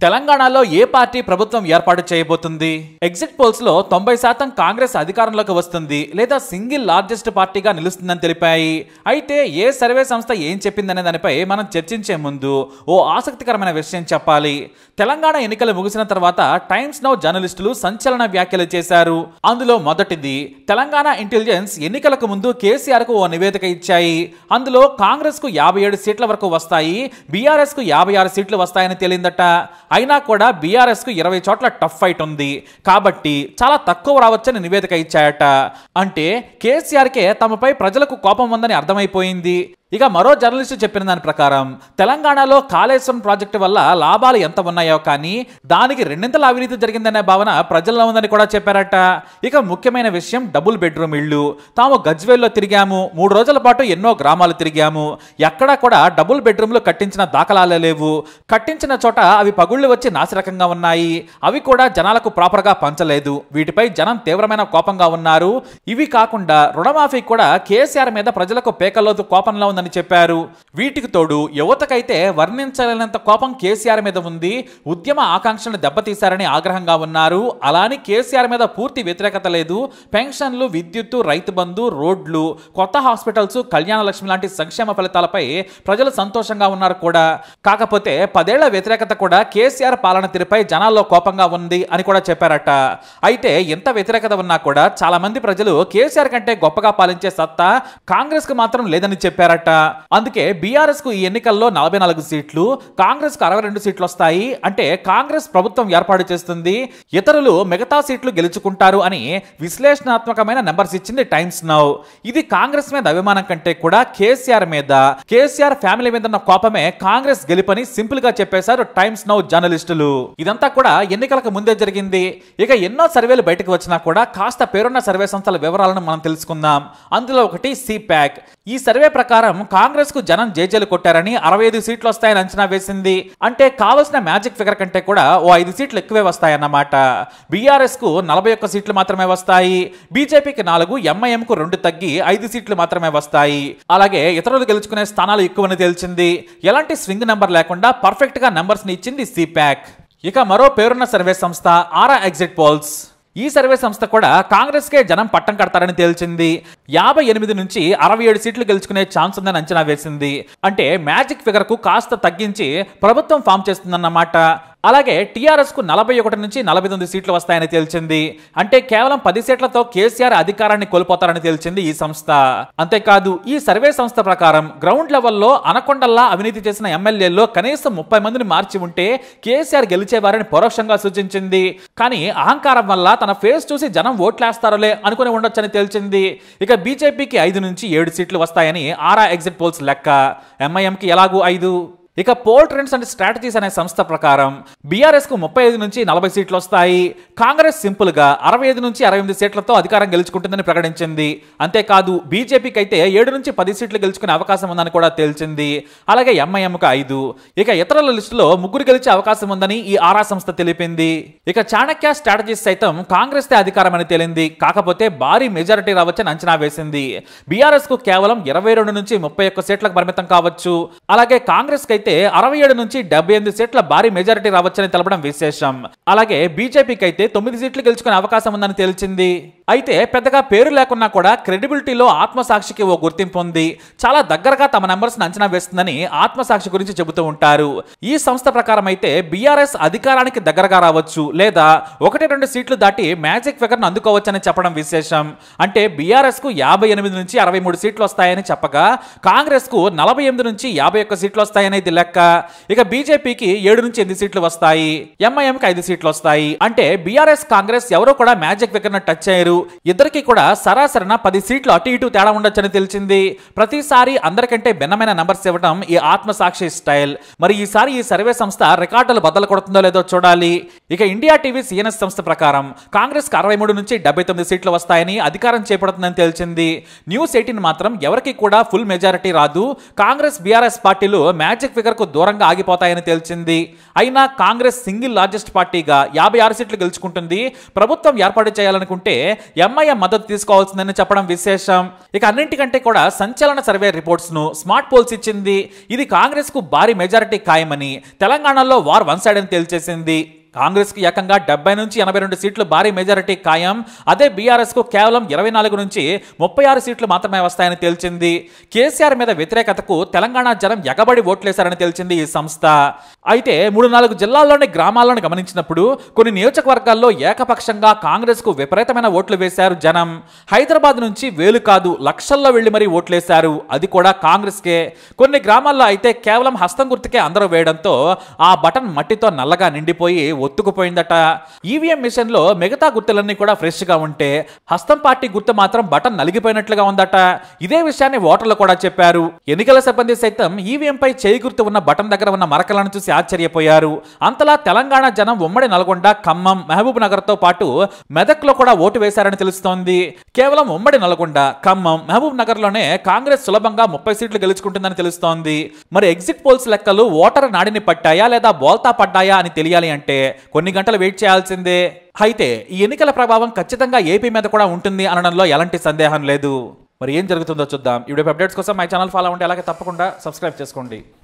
తెలంగాణలో ఏ పార్టీ ప్రభుత్వం ఏర్పాటు చేయబోతుంది ఎగ్జిట్ పోల్స్ లో తొంభై శాతం కాంగ్రెస్ అధికారంలోకి వస్తుంది లేదా సింగిల్ లార్జెస్ట్ పార్టీగా నిలుస్తుందని తెలిపాయి అయితే ఏ సర్వే సంస్థ ఏం చెప్పిందనే దానిపై మనం చర్చించే ముందు ఓ ఆసక్తికరమైన విషయం చెప్పాలి తెలంగాణ ఎన్నికలు ముగిసిన తర్వాత టైమ్స్ నౌ జర్నలిస్టులు సంచలన వ్యాఖ్యలు చేశారు అందులో మొదటిది తెలంగాణ ఇంటెలిజెన్స్ ఎన్నికలకు ముందు కేసీఆర్ కు ఓ నివేదిక ఇచ్చాయి అందులో కాంగ్రెస్ కు యాభై ఏడు సీట్ల వరకు వస్తాయి బీఆర్ఎస్ కు యాభై ఆరు సీట్లు వస్తాయని తేలిందట అయినా కూడా బీఆర్ఎస్ కు ఇరవై చోట్ల టఫ్ ఫైట్ ఉంది కాబట్టి చాలా తక్కువ రావచ్చని నివేదిక ఇచ్చాయట అంటే కేసీఆర్కే తమపై ప్రజలకు కోపం ఉందని అర్థమైపోయింది ఇక మరో జర్నలిస్టు చెప్పిన దాని ప్రకారం తెలంగాణలో కాళేశ్వరం ప్రాజెక్టు వల్ల లాభాలు ఎంత ఉన్నాయో కానీ దానికి రెండింతల అవినీతి జరిగిందనే భావన ప్రజల్లో ఉందని కూడా చెప్పారట ఇక ముఖ్యమైన విషయం డబుల్ బెడ్రూమ్ ఇళ్ళు తాము గజ్వేల్లో తిరిగాము మూడు రోజుల పాటు ఎన్నో గ్రామాలు తిరిగాము ఎక్కడా కూడా డబుల్ బెడ్రూమ్లు కట్టించిన దాఖలాలే లేవు కట్టించిన చోట అవి పగుళ్ళు వచ్చి నాసిరకంగా ఉన్నాయి అవి కూడా జనాలకు ప్రాపర్గా పంచలేదు వీటిపై జనం తీవ్రమైన కోపంగా ఉన్నారు ఇవి కాకుండా రుణమాఫీ కూడా కేసీఆర్ మీద ప్రజలకు పేకల్లోతు కోపంలో ఉందని చెప్పారు వీటికి తోడు యువతకైతే వర్ణించలేనంత కోపం కేసీఆర్ మీద ఉంది ఉద్యమ ఆకాంక్షలను దెబ్బతీశారని ఆగ్రహంగా ఉన్నారు అలాని కేసీఆర్ మీద పూర్తి వ్యతిరేకత లేదు పెన్షన్లు విద్యుత్తు రైతు బంధు రోడ్లు కొత్త హాస్పిటల్స్ కళ్యాణ లక్ష్మి లాంటి సంక్షేమ ఫలితాలపై ప్రజలు సంతోషంగా ఉన్నారు కూడా కాకపోతే పదేళ్ల వ్యతిరేకత కూడా కేసీఆర్ పాలన తీరుపై జనాల్లో కోపంగా ఉంది అని కూడా చెప్పారట అయితే ఎంత వ్యతిరేకత ఉన్నా కూడా చాలా మంది ప్రజలు కేసీఆర్ కంటే గొప్పగా పాలించే సత్తా కాంగ్రెస్ కు మాత్రం లేదని చెప్పారట అందుకే బీఆర్ఎస్ కు ఈ ఎన్నికల్లో నలభై నాలుగు సీట్లు కాంగ్రెస్ కు అరవై రెండు సీట్లు వస్తాయి అంటే కాంగ్రెస్ ప్రభుత్వం ఏర్పాటు చేస్తుంది ఇతరులు మిగతా సీట్లు గెలుచుకుంటారు అని విశ్లేషణాత్మకమైన నెంబర్స్ ఇచ్చింది టైమ్స్ నౌ ఇది కాంగ్రెస్ మీద అభిమానం కంటే కూడా కేసీఆర్ మీద కేసీఆర్ ఫ్యామిలీ మీద ఉన్న కోపమే కాంగ్రెస్ గెలుపని సింపుల్ గా చెప్పేశారు టైమ్స్ నౌ జర్నలిస్టులు ఇదంతా కూడా ఎన్నికలకు ముందే జరిగింది ఇక ఎన్నో సర్వేలు బయటకు వచ్చినా కూడా కాస్త పేరున్న సర్వే సంస్థల వివరాలను మనం తెలుసుకుందాం అందులో ఒకటి సిప్యాక్ ఈ సర్వే ప్రకారం కాంగ్రెస్ కు జనం జేజేలు కొట్టారని అరవై ఐదు సీట్లు వస్తాయని అంచనా వేసింది అంటే కావలసిన మ్యాజిక్ ఫిగర్ కంటే కూడా ఓ ఐదు సీట్లు ఎక్కువే వస్తాయన్నమాట బీఆర్ఎస్ కు నలభై ఒక్క సీట్లు మాత్రమే వస్తాయి బీజేపీకి నాలుగు ఎంఐఎం కు రెండు తగ్గి ఐదు సీట్లు మాత్రమే వస్తాయి అలాగే ఇతరులు గెలుచుకునే స్థానాలు ఎక్కువని తెలిసింది ఎలాంటి స్వింగ్ నెంబర్ లేకుండా పర్ఫెక్ట్ గా నంబర్స్ ని ఇచ్చింది సిప్యాక్ ఇక మరో పేరున్న సర్వే సంస్థ ఆరా ఎగ్జిట్ పోల్స్ ఈ సర్వే సంస్థ కూడా కాంగ్రెస్ కే జనం పట్టం కడతారని తేల్చింది యాభై ఎనిమిది నుంచి అరవై ఏడు సీట్లు గెలుచుకునే ఛాన్స్ ఉందని అంచనా వేసింది అంటే మ్యాజిక్ ఫిగర్ కు కాస్త తగ్గించి ప్రభుత్వం ఫామ్ చేస్తుందన్నమాట అలాగే టీఆర్ఎస్ కు నలభై ఒకటి నుంచి నలభై తొమ్మిది సీట్లు వస్తాయని తేల్చింది అంటే కేవలం పది సీట్లతో కేసీఆర్ అధికారాన్ని కోల్పోతారని తేల్చింది ఈ సంస్థ అంతేకాదు ఈ సర్వే సంస్థ ప్రకారం గ్రౌండ్ లెవెల్లో అనకొండల్లా అవినీతి చేసిన ఎమ్మెల్యేల్లో కనీసం ముప్పై మందిని మార్చి ఉంటే కేసీఆర్ గెలిచేవారని పరోక్షంగా సూచించింది కానీ అహంకారం వల్ల తన ఫేస్ చూసి జనం ఓట్లేస్తారోలే అనుకుని ఉండొచ్చని తేల్చింది ఇక బీజేపీకి ఐదు నుంచి ఏడు సీట్లు వస్తాయని ఆరా ఎగ్జిట్ పోల్స్ లెక్క ఎంఐఎంకి ఎలాగూ ఐదు ఇక పోల్ ట్రెండ్స్ అండ్ స్ట్రాటజీస్ అనే సంస్థ ప్రకారం బీఆర్ఎస్ కు ముప్పై ఐదు నుంచి నలభై సీట్లు వస్తాయి కాంగ్రెస్ సింపుల్ గా అరవై ఐదు నుంచి అరవై ఎనిమిది సీట్లతో అధికారం గెలుచుకుంటుందని ప్రకటించింది అంతేకాదు బీజేపీకి అయితే ఏడు నుంచి పది సీట్లు గెలుచుకునే అవకాశం ఉందని కూడా తేల్చింది అలాగే ఎంఐఎంకు ఐదు ఇక ఇతరుల లిస్టులో ముగ్గురు గెలిచే అవకాశం ఉందని ఈ ఆరా సంస్థ తెలిపింది ఇక చాణక్య స్ట్రాటజీస్ సైతం కాంగ్రెస్ తే అధికారం అని తేలింది కాకపోతే భారీ మెజారిటీ రావచ్చని అంచనా వేసింది బీఆర్ఎస్ కు కేవలం ఇరవై రెండు నుంచి ముప్పై ఒక్క సీట్లకు పరిమితం కావచ్చు అలాగే కాంగ్రెస్ కి అయితే అరవై ఏడు నుంచి డెబ్బై ఎనిమిది సీట్ల భారీ మెజారిటీ రావచ్చని తెలపడం విశేషం అలాగే బీజేపీకి అయితే తొమ్మిది సీట్లు గెలుచుకునే అవకాశం ఉందని తేల్చింది అయితే పెద్దగా పేరు లేకున్నా కూడా క్రెడిబిలిటీలో ఆత్మసాక్షికి ఓ గుర్తింపు ఉంది చాలా దగ్గరగా తమ నెంబర్స్ అంచనా వేస్తుందని ఆత్మసాక్షి గురించి చెబుతూ ఉంటారు ఈ సంస్థ ప్రకారం అయితే బీఆర్ఎస్ అధికారానికి దగ్గరగా రావచ్చు లేదా ఒకటి రెండు సీట్లు దాటి మ్యాజిక్ ఫిగర్ ను అందుకోవచ్చని చెప్పడం విశేషం అంటే బీఆర్ఎస్ కు యాభై ఎనిమిది నుంచి అరవై మూడు సీట్లు వస్తాయని చెప్పగా కాంగ్రెస్ కు నలభై ఎనిమిది నుంచి యాభై ఒక్క సీట్లు వస్తాయని ఇది లెక్క ఇక బీజేపీకి ఏడు నుంచి ఎనిమిది సీట్లు వస్తాయి ఎంఐఎంకి ఐదు సీట్లు వస్తాయి అంటే బీఆర్ఎస్ కాంగ్రెస్ ఎవరో కూడా మ్యాజిక్ ఫిగర్ ను టచ్ చేయరు ఇద్దరికి కూడా సరాసరిన పది సీట్లు అటు ఇటు తేడా ఉండొచ్చని తెలిసింది ప్రతిసారి అందరికంటే భిన్నమైన నంబర్స్ ఇవ్వడం ఈ ఆత్మసాక్షి స్టైల్ మరి ఈసారి ఈ సర్వే సంస్థ రికార్డులు బద్దలు కొడుతుందో లేదో చూడాలి ఇక ఇండియా టీవీ సిఎన్ఎస్ సంస్థ ప్రకారం కాంగ్రెస్ కు అరవై మూడు నుంచి డెబ్బై తొమ్మిది సీట్లు వస్తాయని అధికారం చేపడుతుందని తెలిసింది న్యూస్ ఎయిటీన్ మాత్రం ఎవరికి కూడా ఫుల్ మెజారిటీ రాదు కాంగ్రెస్ బీఆర్ఎస్ పార్టీలు మ్యాజిక్ ఫిగర్ కు దూరంగా ఆగిపోతాయని తేల్చింది అయినా కాంగ్రెస్ సింగిల్ లార్జెస్ట్ పార్టీగా యాభై ఆరు సీట్లు గెలుచుకుంటుంది ప్రభుత్వం ఏర్పాటు చేయాలనుకుంటే ఎంఐఎం మద్దతు తీసుకోవాల్సిందని చెప్పడం విశేషం ఇక అన్నింటికంటే కూడా సంచలన సర్వే రిపోర్ట్స్ ను స్మార్ట్ పోల్స్ ఇచ్చింది ఇది కాంగ్రెస్ కు భారీ మెజారిటీ ఖాయమని తెలంగాణలో వార్ వన్ సైడ్ అని తేల్చేసింది కాంగ్రెస్ కి ఏకంగా డెబ్బై నుంచి ఎనభై రెండు సీట్లు భారీ మెజారిటీ ఖాయం అదే బీఆర్ఎస్ కు కేవలం ఇరవై నాలుగు నుంచి ముప్పై ఆరు సీట్లు మాత్రమే వస్తాయని తేల్చింది కేసీఆర్ మీద వ్యతిరేకతకు తెలంగాణ జనం ఎగబడి ఓట్లేశారని తేల్చింది ఈ సంస్థ అయితే మూడు నాలుగు జిల్లాల్లోని గ్రామాలను గమనించినప్పుడు కొన్ని నియోజకవర్గాల్లో ఏకపక్షంగా కాంగ్రెస్ కు విపరీతమైన ఓట్లు వేశారు జనం హైదరాబాద్ నుంచి వేలు కాదు లక్షల్లో వెళ్లి మరీ ఓట్లేశారు అది కూడా కాంగ్రెస్ కే కొన్ని గ్రామాల్లో అయితే కేవలం హస్తం గుర్తుకే అందరూ వేయడంతో ఆ బటన్ మట్టితో నల్లగా నిండిపోయి ఒత్తుకుపోయిందట ఈవీఎం మిషన్ లో మిగతా గుర్తులన్నీ కూడా ఫ్రెష్ గా ఉంటే హస్తం పార్టీ గుర్తు మాత్రం బటన్ నలిగిపోయినట్లుగా ఉందట ఇదే విషయాన్ని ఓటర్లు కూడా చెప్పారు ఎన్నికల సిబ్బంది సైతం ఈవీఎం పై చేయి గుర్తు ఉన్న బటన్ దగ్గర ఉన్న మరకలను చూసి ఆశ్చర్యపోయారు అంతలా తెలంగాణ జనం ఉమ్మడి నల్గొండ ఖమ్మం మహబూబ్ నగర్ తో పాటు మెదక్ లో కూడా ఓటు వేశారని తెలుస్తోంది కేవలం ఉమ్మడి నల్గొండ ఖమ్మం మహబూబ్ నగర్ లోనే కాంగ్రెస్ సులభంగా ముప్పై సీట్లు గెలుచుకుంటుందని తెలుస్తోంది మరి ఎగ్జిట్ పోల్స్ లెక్కలు ఓటర్ నాడిని పట్టాయా లేదా బోల్తా పడ్డాయా అని తెలియాలి అంటే కొన్ని గంటలు వెయిట్ చేయాల్సిందే అయితే ఈ ఎన్నికల ప్రభావం ఖచ్చితంగా ఏపీ మీద కూడా ఉంటుంది అనడంలో ఎలాంటి సందేహం లేదు మరి ఏం జరుగుతుందో చూద్దాం ఇప్పుడు అప్డేట్స్ కోసం మై ఛానల్ ఫాలో ఉంటే అలాగే తప్పకుండా సబ్స్క్రైబ్ చేసుకోండి